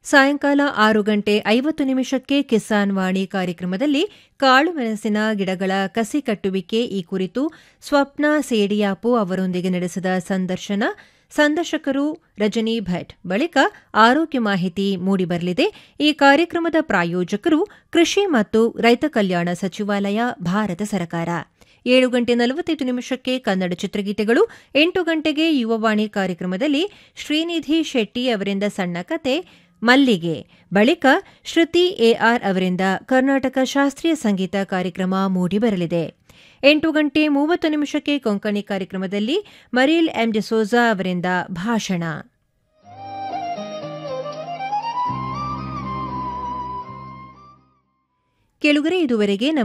ಸಾಯಂಕಾಲ ಆರು ಗಂಟೆ ಐವತ್ತು ನಿಮಿಷಕ್ಕೆ ಕಿಸಾನ್ ವಾಣಿ ಕಾರ್ಯಕ್ರಮದಲ್ಲಿ ಕಾಳುಮೆಣಸಿನ ಗಿಡಗಳ ಕಸಿ ಕಟ್ಟುವಿಕೆ ಈ ಕುರಿತು ಸ್ವಪ್ನ ಸೇಡಿಯಾಪು ಅವರೊಂದಿಗೆ ನಡೆಸಿದ ಸಂದರ್ಶನ ಸಂದರ್ಶಕರು ರಜನಿ ಭಟ್ ಬಳಿಕ ಆರೋಗ್ಯ ಮಾಹಿತಿ ಮೂಡಿಬರಲಿದೆ ಈ ಕಾರ್ಯಕ್ರಮದ ಪ್ರಾಯೋಜಕರು ಕೃಷಿ ಮತ್ತು ರೈತ ಕಲ್ಯಾಣ ಸಚಿವಾಲಯ ಭಾರತ ಸರ್ಕಾರ ಏಳು ಗಂಟೆ ನಲವತ್ತೈದು ನಿಮಿಷಕ್ಕೆ ಕನ್ನಡ ಚಿತ್ರಗೀತೆಗಳು ಎಂಟು ಗಂಟೆಗೆ ಯುವವಾಣಿ ಕಾರ್ಯಕ್ರಮದಲ್ಲಿ ಶ್ರೀನಿಧಿ ಶೆಟ್ಟಿ ಅವರಿಂದ ಸಣ್ಣ ಕತೆ ಮಲ್ಲಿಗೆ ಬಳಿಕ ಶ್ರುತಿ ಎಆರ್ ಅವರಿಂದ ಕರ್ನಾಟಕ ಶಾಸ್ತ್ರೀಯ ಸಂಗೀತ ಕಾರ್ಯಕ್ರಮ ಮೂಡಿಬರಲಿದೆ ಎಂಟು ಗಂಟೆ ಮೂವತ್ತು ನಿಮಿಷಕ್ಕೆ ಕೊಂಕಣಿ ಕಾರ್ಯಕ್ರಮದಲ್ಲಿ ಮರೀಲ್ ಎಂ ಡಿಸೋಜಾ ಅವರಿಂದ ಭಾಷಣ ಕೆಳುಗರೆ ಇದುವರೆಗೆ